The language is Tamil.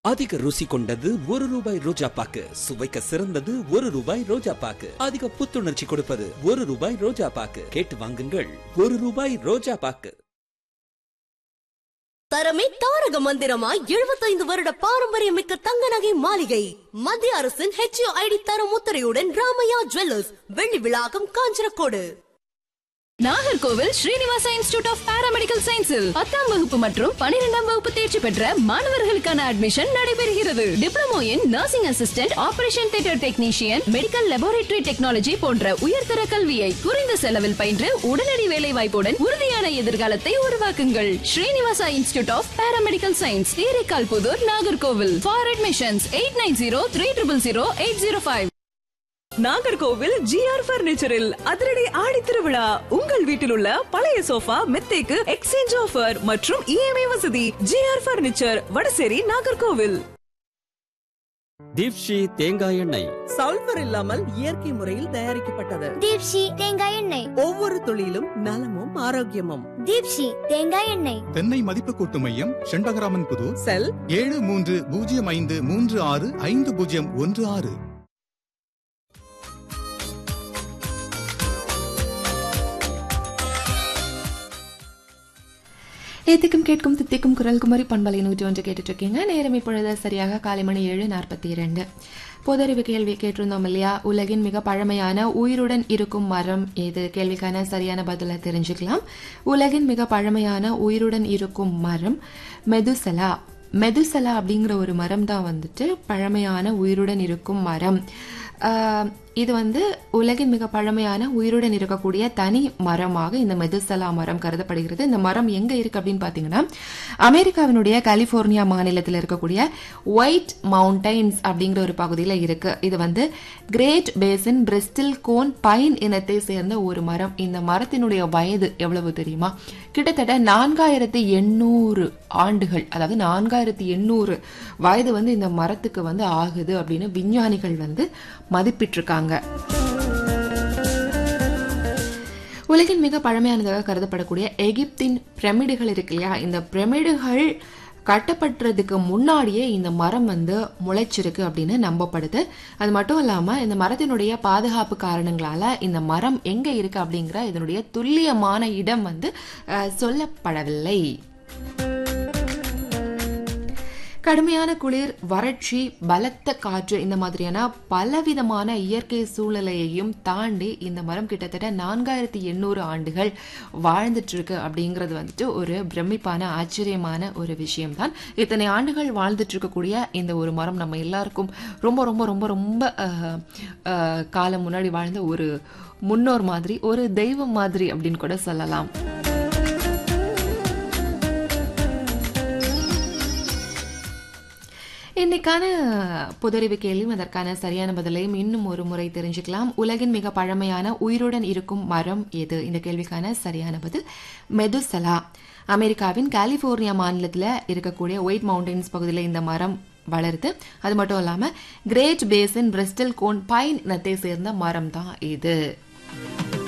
அதிக ருசி கொண்டது ஒரு ரூபாய் ரோஜா பாக்கு சுவைக்க சிறந்தது ஒரு ரூபாய் ரோஜா பாக்கு அதிக புத்துணர்ச்சி கொடுப்பது ஒரு ரூபாய் ரோஜா பாக்கு கேட்டு வாங்குங்கள் ஒரு ரூபாய் ரோஜா பாக்கு தரமே தாரக மந்திரமாய் எழுபத்தைந்து வருட பாரம்பரியமிக்க தங்க நகை மாளிகை மத்திய அரசின் ஹெச்ஓ ஐடி தரம் முத்திரையுடன் ராமையா ஜுவல்லர்ஸ் வெள்ளி விழாக்கம் காஞ்சனக்கோடு Nagercoil Srinivasa institute of paramedical சயின்ஸில் பத்தாம் வகுப்பு மற்றும் பனிரெண்டாம் வகுப்பு தேர்ச்சி பெற்ற மாணவர்களுக்கான அட்மிஷன் நடைபெறுகிறது diploma in nursing assistant operation theatre technician medical laboratory technology போன்ற உயர்தர கல்வியை குறைந்த செலவில் பயின்று உடனடி வேலை வாய்ப்புடன் உறுதியான எதிர்காலத்தை உருவாக்குங்கள் Srinivasa institute of paramedical science Theraikal Pudur Nagercoil for admissions eight nine zero three triple zero eight zero five Nagercoil GR பர்னிச்சரில் அதிரடி ஆடி திருவிழா உங்கள் வீட்டில் உள்ள பழைய சோஃபா மெத்தைக்கு எக்ஸ்சேஞ்ச் ஆஃபர் மற்றும் இஎம்ஐ வசதி ஜிஆர் பர்னிச்சர் வடசேரி நாகர்கோவில் தீப்ஷி தேங்காய் எண்ணெய் சல்பர் இல்லாமல் இயற்கை முறையில் தயாரிக்கப்பட்டது தீப்ஷி தேங்காய் எண்ணெய் ஒவ்வொரு துளியிலும் நலமும் ஆரோக்கியமும் தீப்ஷி தேங்காய் எண்ணெய் தென்னை மதிப்பு கூட்டு மையம் செண்பகராமன் புதூர் செல் ஏழு மூன்று பூஜ்ஜியம் ஐந்து மூன்று ஆறு ஐந்து பூஜ்ஜியம் ஒன்று ஆறு ஏத்திக்கும் கேட்கும் தித்திக்கும் குரல் குமரி பண்பலை நூற்றி ஒன்று கேட்டுட்டு இருக்கீங்க நேரம் இப்பொழுது சரியாக காலை மணி ஏழு நாற்பத்தி இரண்டு பொதறிவு கேள்வி கேட்டிருந்தோம் இல்லையா உலகின் மிக பழமையான உயிருடன் இருக்கும் மரம் எது கேள்விக்கான சரியான பதிலை தெரிஞ்சுக்கலாம் உலகின் மிக பழமையான உயிருடன் இருக்கும் மரம் மெதுசலா மெதுசலா அப்படிங்கிற ஒரு மரம் தான் வந்துட்டு பழமையான உயிருடன் இருக்கும் மரம் ஆஹ் இது வந்து உலகின் மிக பழமையான உயிருடன் இருக்கக்கூடிய தனி மரமாக இந்த மெதுசலா மரம் கருதப்படுகிறது இந்த மரம் எங்க இருக்கு அப்படின்னு பாத்தீங்கன்னா அமெரிக்காவினுடைய கலிபோர்னியா மாநிலத்தில் இருக்கக்கூடிய ஒயிட் மவுண்டைன்ஸ் அப்படிங்கிற ஒரு பகுதியில் இருக்கு இது வந்து great basin bristlecone pine இனத்தை சேர்ந்த ஒரு மரம் இந்த மரத்தினுடைய வயது எவ்வளவு தெரியுமா கிட்டத்தட்ட நான்காயிரத்தி எண்ணூறு ஆண்டுகள் அதாவது நான்காயிரத்தி எண்ணூறு வயது வந்து இந்த மரத்துக்கு வந்து ஆகுது அப்படின்னு விஞ்ஞானிகள் வந்து மதிப்பிட்டிருக்காங்க உலகின் மிக பழமையானதாக கருதப்படக்கூடிய எகிப்தின் பிரமிடுகள் இருக்கு இல்லையா இந்த பிரமிடுகள் கட்டப்பட்டுறதுக்கு முன்னாடியே இந்த மரம் வந்து முளைச்சிருக்கு அப்படின்னு நம்பப்படுது அது மட்டும் இல்லாம இந்த மரத்தினுடைய பாதுகாப்பு காரணங்களால இந்த மரம் எங்க இருக்கு அப்படிங்கிற இதனுடைய துல்லியமான இடம் வந்து அஹ், சொல்லப்படவில்லை கடுமையான குளிர் வறட்சி பலத்த காற்று இந்த மாதிரியான பலவிதமான இயற்கை சூழ்நிலையையும் தாண்டி இந்த மரம் கிட்டத்தட்ட நான்காயிரத்தி எண்ணூறு ஆண்டுகள் வாழ்ந்துட்டு இருக்கு அப்படிங்கிறது வந்துட்டு ஒரு பிரமிப்பான ஆச்சரியமான ஒரு விஷயம்தான் இத்தனை ஆண்டுகள் வாழ்ந்துட்டு இருக்கக்கூடிய இந்த ஒரு மரம் நம்ம எல்லாருக்கும் ரொம்ப ரொம்ப ரொம்ப ரொம்ப அஹ், அஹ், காலம் முன்னாடி வாழ்ந்த ஒரு முன்னோர் மாதிரி ஒரு தெய்வம் மாதிரி அப்படின்னு கூட சொல்லலாம் இன்னைக்கான புதறிவு கேள்வியும் அதற்கான சரியான பதிலையும் இன்னும் ஒரு முறை தெரிஞ்சுக்கலாம் உலகின் மிக பழமையான உயிருடன் இருக்கும் மரம் எது இந்த கேள்விக்கான சரியான பதில் மெதுசலா அமெரிக்காவின் கலிபோர்னியா மாநிலத்தில் இருக்கக்கூடிய ஒயிட் மவுண்டன்ஸ் பகுதியில் இந்த மரம் வளருது அது மட்டும் இல்லாமல் great basin bristlecone pine இனத்தை சேர்ந்த மரம் தான் இது